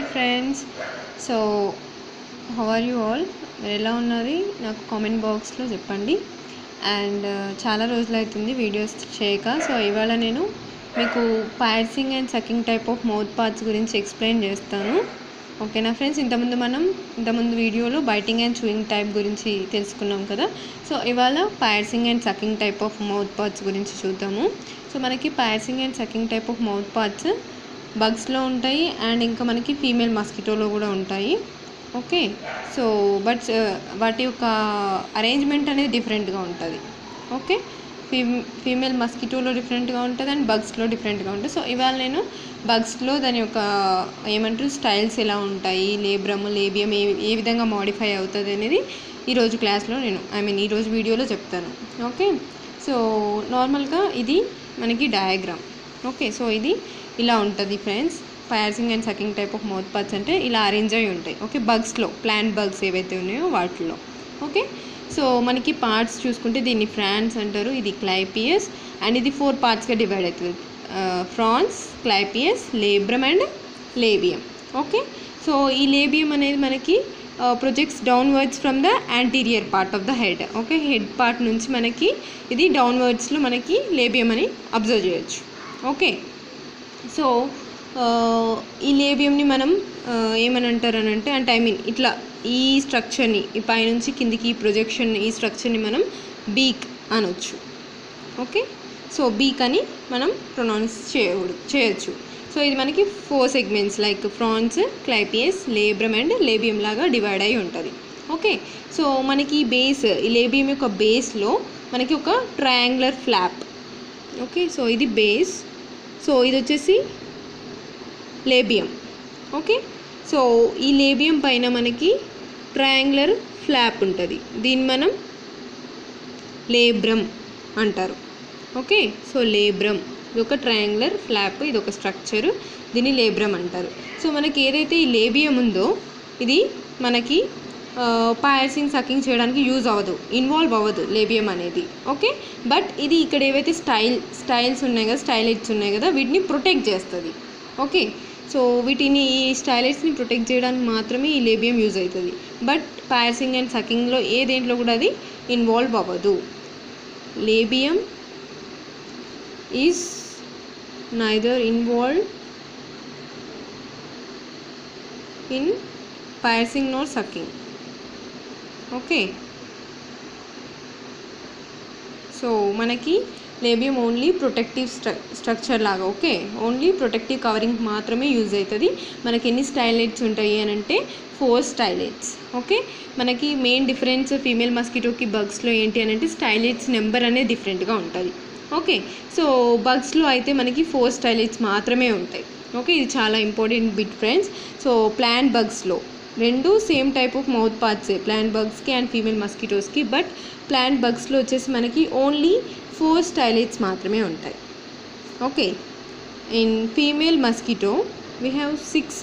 friends so how are you all మీరు ఎలా ఉన్నది నాకు కామెంట్ బాక్స్లో చెప్పండి అండ్ చాలా రోజులు అవుతుంది వీడియోస్ చేయక సో ఇవాళ నేను మీకు piercing and sucking type of mouth parts గురించి ఎక్స్ప్లెయిన్ చేస్తాను ఓకేనా ఫ్రెండ్స్ ఇంతకుముందు మనం ఇంతకుముందు వీడియోలో బైటింగ్ అండ్ చూయింగ్ టైప్ గురించి తెలుసుకున్నాం కదా సో ఇవాళ piercing and sucking type of mouth parts గురించి చూద్దాము సో మనకి piercing and sucking type of mouth parts బగ్స్లో ఉంటాయి అండ్ ఇంకా మనకి ఫీమేల్ మస్కిటోలో కూడా ఉంటాయి ఓకే సో బట్ వాటి యొక్క అరేంజ్మెంట్ అనేది డిఫరెంట్గా ఉంటుంది ఓకే ఫీ ఫీమేల్ మస్కిటోలో డిఫరెంట్గా ఉంటుంది అండ్ బగ్స్లో డిఫరెంట్గా ఉంటుంది సో ఇవాళ నేను బగ్స్లో దాని యొక్క ఏమంటారు స్టైల్స్ ఎలా ఉంటాయి లేబ్రమ్ లేబియం ఏ ఏ విధంగా మాడిఫై అవుతుంది అనేది ఈరోజు క్లాస్లో నేను ఐ మీన్ ఈరోజు వీడియోలో చెప్తాను ఓకే సో నార్మల్గా ఇది మనకి డయాగ్రామ్ ఓకే సో ఇది ఇలా ఉంటుంది friends piercing and sucking type of mouth parts అంటే ఇలా అరేంజ్ అయి ఉంటాయి ఓకే బగ్స్లో ప్లాంట్ బగ్స్ ఏవైతే ఉన్నాయో వాటిలో ఓకే సో మనకి పార్ట్స్ చూసుకుంటే దీన్ని ఫ్రాన్స్ అంటారు ఇది క్లైపియస్ అండ్ ఇది ఫోర్ పార్ట్స్గా డివైడ్ అవుతుంది frons clypeus labrum and labium okay so ఈ లేబియం అనేది మనకి projects downwards from the anterior part of the head okay head part నుంచి మనకి ఇది డౌన్వర్డ్స్లో మనకి లేబియం అని అబ్జర్వ్ చేయొచ్చు ఓకే సో ఈ లేబియంని మనం ఏమని అంటారు అని అంటే అంటే ఐ మీన్ ఇట్లా ఈ స్ట్రక్చర్ని ఈ పైనుంచి కిందికి ప్రొజెక్షన్ ఈ స్ట్రక్చర్ని మనం బీక్ అనొచ్చు ఓకే సో బీక్ అని మనం ప్రొనౌన్స్ చేయకూడదు చేయొచ్చు సో ఇది మనకి four segments like frons clypeus labrum and labium లాగా డివైడ్ అయి ఉంటుంది ఓకే సో మనకి ఈ బేస్ ఈ లేబియం యొక్క బేస్లో మనకి ఒక ట్రయాంగులర్ ఫ్లాప్ ఓకే సో ఇది బేస్ సో ఇది వచ్చేసి లేబియం ఓకే సో ఈ లేబియం పైన మనకి ట్రయాంగులర్ ఫ్లాప్ ఉంటుంది దీన్ని మనం లేబ్రమ్ అంటారు ఓకే సో లేబ్రమ్ ఇది ఒక ట్రయాంగులర్ ఫ్లాప్ ఇది ఒక స్ట్రక్చర్ దీన్ని లేబ్రమ్ అంటారు సో మనకి ఏదైతే ఈ లేబియం ఉందో ఇది మనకి పాయసింగ్ సకింగ్ చేయడానికి యూజ్ అవ్వదు ఇన్వాల్వ్ అవ్వదు లేబియం అనేది ఓకే బట్ ఇది ఇక్కడ ఏవైతే స్టైల్ స్టైల్స్ ఉన్నాయి కదా స్టైలైట్స్ ఉన్నాయి కదా వీటిని ప్రొటెక్ట్ చేస్తుంది ఓకే సో వీటిని ఈ స్టైలైట్స్ని ప్రొటెక్ట్ చేయడానికి మాత్రమే ఈ లేబియం యూజ్ అవుతుంది బట్ పాయసింగ్ అండ్ సకింగ్లో ఏ దేంట్లో కూడా అది ఇన్వాల్వ్ అవ్వదు labium is neither involve in piercing nor sucking okay so మనకి లేబియం ఓన్లీ ప్రొటెక్టివ్ స్ట్ర స్ట్రక్చర్ లాగా ఓకే ఓన్లీ ప్రొటెక్టివ్ కవరింగ్ మాత్రమే యూజ్ అవుతుంది మనకి ఎన్ని స్టైలైట్స్ ఉంటాయి అని అంటే ఫోర్ స్టైలైట్స్ ఓకే మనకి మెయిన్ డిఫరెన్స్ ఫీమేల్ మస్కిటోకి బగ్స్లో ఏంటి అని అంటే స్టైలైట్స్ నెంబర్ అనేది డిఫరెంట్గా ఉంటుంది ఓకే సో బగ్స్లో అయితే మనకి ఫోర్ స్టైలైట్స్ మాత్రమే ఉంటాయి ఓకే ఇది చాలా important bit friends so plant బగ్స్లో రెండు సేమ్ టైప్ ఆఫ్ మౌత్ పార్ట్సే ప్లాంట్ బగ్స్కి అండ్ ఫీమేల్ మస్కిటోస్కి బట్ ప్లాంట్ బగ్స్లో వచ్చేసి మనకి ఓన్లీ ఫోర్ స్టైలైట్స్ మాత్రమే ఉంటాయి okay in female mosquito we have six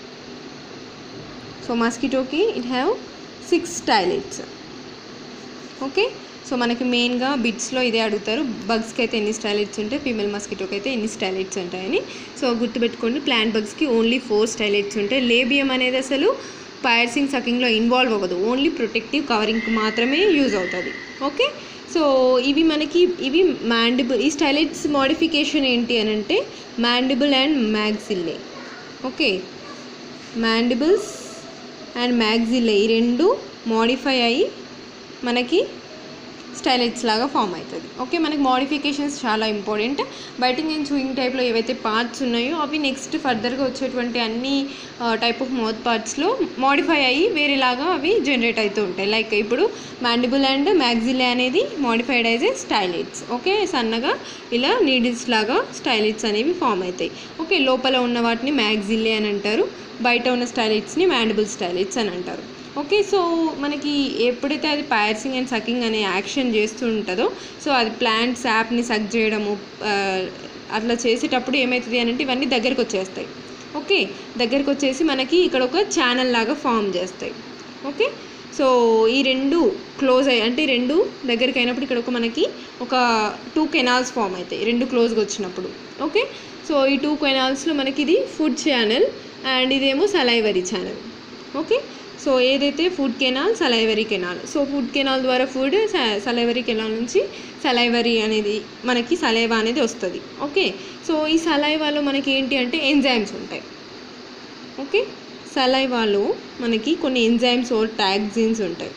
so మస్కిటోకి it have six stylets okay so మనకి మెయిన్గా బిట్స్లో ఇదే అడుగుతారు బగ్స్కి అయితే ఎన్ని స్టైలైట్స్ ఉంటాయి ఫీమేల్ మస్కిటోకి అయితే ఎన్ని స్టైలైట్స్ ఉంటాయని సో గుర్తుపెట్టుకోండి ప్లాంట్ బగ్స్కి ఓన్లీ ఫోర్ స్టైలైట్స్ ఉంటాయి లేబియం అనేది అసలు పైర్సింగ్ సకింగ్లో ఇన్వాల్వ్ అవ్వదు ఓన్లీ ప్రొటెక్టివ్ కవరింగ్కి మాత్రమే యూజ్ అవుతుంది ఓకే సో ఇవి మనకి ఇవి మ్యాండిబుల్ ఈ స్టైలైట్స్ మోడిఫికేషన్ ఏంటి అని అంటే mandible and maxillae okay mandibles and maxillae ఈ రెండు మోడిఫై అయ్యి మనకి స్టైలైట్స్ లాగా ఫామ్ అవుతుంది ఓకే మనకి మోడిఫికేషన్స్ చాలా ఇంపార్టెంట్ బైటింగ్ అండ్ చూయింగ్ టైప్లో ఏవైతే పార్ట్స్ ఉన్నాయో అవి నెక్స్ట్ ఫర్దర్గా వచ్చేటువంటి అన్ని టైప్ ఆఫ్ మౌత్ పార్ట్స్లో మోడిఫై అయ్యి వేరేలాగా అవి జనరేట్ అవుతూ ఉంటాయి లైక్ ఇప్పుడు మ్యాండిబుల్ అండ్ మ్యాగ్జిలే అనేది modified as a stylets okay సన్నగా ఇలా నీడిల్స్ లాగా స్టైలైట్స్ అనేవి ఫామ్ అవుతాయి ఓకే లోపల ఉన్న వాటిని మ్యాగ్జిల్లే అని అంటారు బయట ఉన్న స్టైలైట్స్ని మ్యాండిబుల్ స్టైలైట్స్ అని అంటారు ఓకే సో మనకి ఎప్పుడైతే అది పైర్సింగ్ అండ్ సకింగ్ అనే యాక్షన్ చేస్తూ ఉంటుందో సో అది ప్లాంట్ శాప్ని సక్ చేయడము అట్లా చేసేటప్పుడు ఏమవుతుంది అని అంటే ఇవన్నీ దగ్గరికి వచ్చేస్తాయి ఓకే దగ్గరికి వచ్చేసి మనకి ఇక్కడ ఒక ఛానల్ లాగా ఫామ్ చేస్తాయి ఓకే సో ఈ రెండు క్లోజ్ అయ్యి అంటే రెండు దగ్గరికి అయినప్పుడు ఇక్కడ ఒక మనకి ఒక టూ కెనాల్స్ ఫామ్ అవుతాయి రెండు క్లోజ్గా వచ్చినప్పుడు ఓకే సో ఈ టూ కెనాల్స్లో మనకి ఇది ఫుడ్ ఛానల్ అండ్ ఇదేమో సలైవరీ ఛానల్ ఓకే సో ఏదైతే food canal salivary canal so food canal ద్వారా ఫుడ్ సలైవరీ కెనాల్ నుంచి సలైవరీ అనేది మనకి సలైవా అనేది వస్తుంది ఓకే సో ఈ సలైవాలో మనకి ఏంటి అంటే ఎంజైమ్స్ ఉంటాయి ఓకే సలైవాలో మనకి కొన్ని ఎంజైమ్స్ ఓర్ టాక్సిన్స్ ఉంటాయి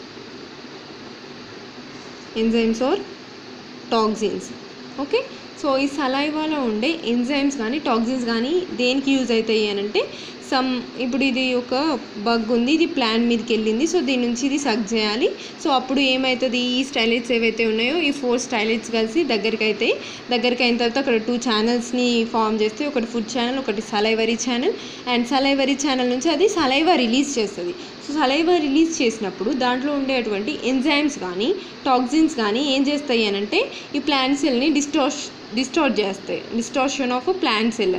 enzymes or toxins okay so ఈ సలైవాలో ఉండే ఎంజైమ్స్ కానీ టాక్సిన్స్ కానీ దేనికి యూజ్ అవుతాయి అని అంటే సమ్ ఇప్పుడు ఇది ఒక బగ్ ఉంది ఇది ప్లాన్ మీదకి వెళ్ళింది సో దీని నుంచి ఇది సక్ చేయాలి సో అప్పుడు ఏమవుతుంది ఈ స్టైలైట్స్ ఏవైతే ఉన్నాయో ఈ ఫోర్ స్టైలైట్స్ కలిసి దగ్గరికి అయితే దగ్గరికి అయిన తర్వాత అక్కడ టూ ఛానల్స్ని ఫామ్ చేస్తే ఒకటి ఫుడ్ ఛానల్ ఒకటి salivary channel and salivary channel నుంచి అది సలైవా రిలీజ్ చేస్తుంది సో సలైవా రిలీజ్ చేసినప్పుడు దాంట్లో ఉండేటువంటి ఎంజైమ్స్ కానీ టాక్సిన్స్ కానీ ఏం చేస్తాయి అని అంటే ఈ ప్లాంట్ సెల్ని డిస్టార్ష్ డిస్టార్ట్ చేస్తాయి distortion of plant cell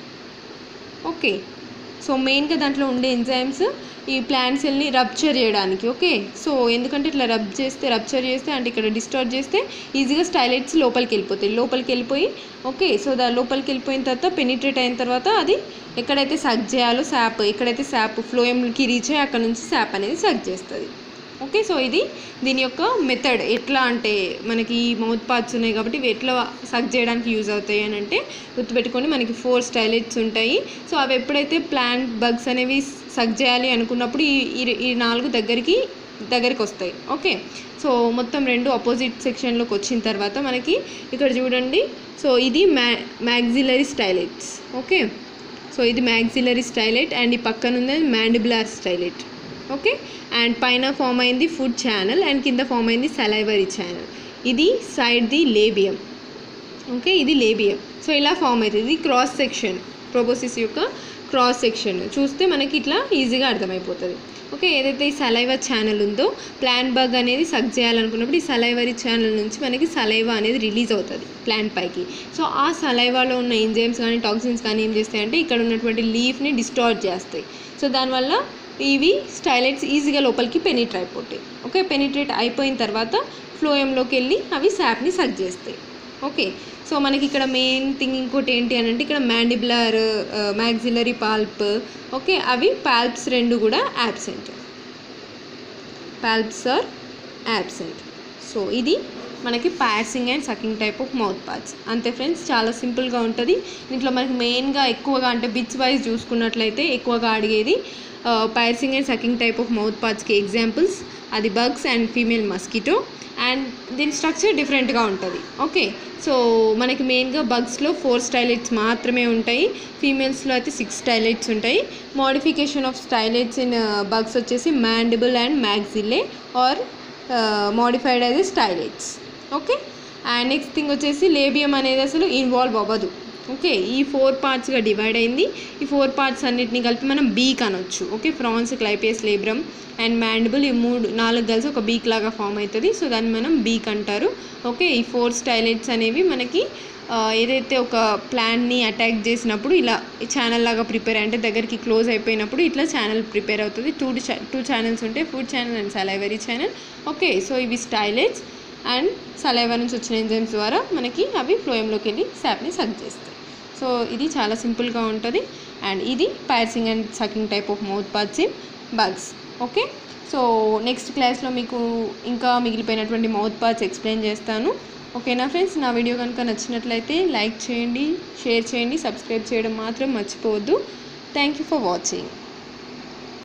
okay so మెయిన్గా దాంట్లో ఉండే ఎంజైమ్స్ ఈ ప్లాంట్ సెల్ని రప్చర్ చేయడానికి ఓకే సో ఎందుకంటే ఇట్లా రబ్ చేస్తే రప్చర్ చేస్తే అంటే ఇక్కడ డిస్టార్ట్ చేస్తే ఈజీగా స్టైలైట్స్ లోపలికి వెళ్ళిపోతాయి లోపలికి వెళ్ళిపోయి ఓకే సో దా లోపలికి వెళ్ళిపోయిన తర్వాత పెనిట్రేట్ అయిన తర్వాత అది ఎక్కడైతే సక్ చేయాలో శాప్ ఎక్కడైతే శాప్ ఫ్లోయంకి రీచ్ అయ్యి అక్కడ నుంచి శాప్ అనేది సక్ చేస్తుంది ఓకే సో ఇది దీని యొక్క మెథడ్ ఎట్లా అంటే మనకి మౌత్ పార్ట్స్ ఉన్నాయి కాబట్టి ఇవి ఎట్లా సక్ చేయడానికి యూజ్ అవుతాయి అని అంటే గుర్తుపెట్టుకొని మనకి ఫోర్ స్టైలెట్స్ ఉంటాయి సో అవి ఎప్పుడైతే ప్లాంట్ బగ్స్ అనేవి సక్ చేయాలి అనుకున్నప్పుడు ఈ ఈ- ఈ నాలుగు దగ్గరికి దగ్గరికి వస్తాయి ఓకే సో మొత్తం రెండు ఆపోజిట్ సెక్షన్లోకి వచ్చిన తర్వాత మనకి ఇక్కడ చూడండి సో ఇది మ్యా మ్యాగ్జిలరీ స్టైలెట్స్ ఓకే సో ఇది మ్యాగ్జిలరీ స్టైలెట్ అండ్ ఈ పక్కన ఉంది మ్యాండిబులార్ స్టైలెట్ ఓకే అండ్ పైన ఫామ్ అయింది ఫుడ్ ఛానల్ అండ్ కింద ఫామ్ అయింది సలైవరీ ఛానల్ ఇది సైడ్ ది లేబియం ఓకే ఇది లేబియం సో ఇలా ఫామ్ అవుతుంది ఇది క్రాస్ సెక్షన్ ప్రోబోసిస్ యొక్క క్రాస్ సెక్షన్ చూస్తే మనకి ఇట్లా ఈజీగా అర్థమైపోతుంది ఓకే ఏదైతే ఈ సలైవా ఛానల్ ఉందో ప్లాంట్ బగ్ అనేది సక్ చేయాలనుకున్నప్పుడు ఈ సలైవరీ ఛానల్ నుంచి మనకి సలైవా అనేది రిలీజ్ అవుతుంది ప్లాంట్ పైకి సో ఆ సలైవాలో ఉన్న ఎంజైమ్స్ కానీ టాక్సిన్స్ కానీ ఏం చేస్తాయంటే ఇక్కడ ఉన్నటువంటి లీఫ్ని డిస్టార్ట్ చేస్తాయి సో దానివల్ల ఇవి స్టైలైట్స్ ఈజీగా లోపలికి పెనిట్రేట్ అయిపోతాయి ఓకే పెనిట్రేట్ అయిపోయిన తర్వాత ఫ్లోయంలోకి వెళ్ళి అవి శాప్ని సక్ చేస్తాయి ఓకే సో మనకి ఇక్కడ మెయిన్ థింగ్ ఇంకోటి ఏంటి అని అంటే ఇక్కడ మ్యాండిబులర్ మ్యాగ్జిలరీ పాల్ప్ ఓకే అవి పాల్ప్స్ రెండు కూడా absent palps are absent so ఇది మనకి piercing and sucking type of mouth parts అంతే ఫ్రెండ్స్ చాలా సింపుల్గా ఉంటుంది దీంట్లో మనకి మెయిన్గా ఎక్కువగా అంటే బిట్స్ వైజ్ చూసుకున్నట్లయితే ఎక్కువగా అడిగేది piercing and sucking type of mouth పార్ట్స్కి ఎగ్జాంపుల్స్ అది bugs and female mosquito and దీని స్ట్రక్చర్ డిఫరెంట్గా ఉంటుంది ఓకే సో మనకి మెయిన్గా బగ్స్లో ఫోర్ స్టైలైట్స్ మాత్రమే ఉంటాయి ఫీమేల్స్లో అయితే సిక్స్ స్టైలైట్స్ ఉంటాయి modification of stylets in bugs వచ్చేసి mandible and maxillae are modified as stylets okay and next thing వచ్చేసి లేబియం అనేది అసలు ఇన్వాల్వ్ అవ్వదు ఓకే ఈ ఫోర్ పార్ట్స్గా డివైడ్ అయింది ఈ ఫోర్ పార్ట్స్ అన్నిటిని కలిపి మనం బీక్ అనొచ్చు okay frons clypeus labrum and mandible ఈ మూడు నాలుగు కలిసి ఒక బీక్ లాగా ఫామ్ అవుతుంది సో దాన్ని మనం బీక్ అంటారు ఓకే ఈ ఫోర్ స్టైలైట్స్ అనేవి మనకి ఆ, ఏదైతే ఒక ప్లాన్ని అటాక్ చేసినప్పుడు ఇలా ఈ ఛానల్ లాగా ప్రిపేర్ అంటే దగ్గరికి క్లోజ్ అయిపోయినప్పుడు ఇట్లా ఛానల్ ప్రిపేర్ అవుతుంది టూ టూ ఛానల్స్ ఉంటాయి food channel and salivary channel okay so ఇవి స్టైలైట్స్ అండ్ సలైవా నుంచి వచ్చిన ఎంజైమ్స్ ద్వారా మనకి అవి ఫ్లోయంలోకి వెళ్ళి శాప్ని సక్ చేస్తాయి సో ఇది చాలా సింపుల్గా ఉంటుంది అండ్ ఇది piercing and sucking type of mouth parts in bugs okay so next క్లాస్లో మీకు ఇంకా మిగిలిపోయినటువంటి మౌత్ పార్ట్స్ ఎక్స్ప్లెయిన్ చేస్తాను ఓకేనా ఫ్రెండ్స్ నా వీడియో కనుక నచ్చినట్లయితే లైక్ చేయండి షేర్ చేయండి సబ్స్క్రైబ్ చేయడం మాత్రం మర్చిపోవద్దు థ్యాంక్ యూ ఫర్ వాచింగ్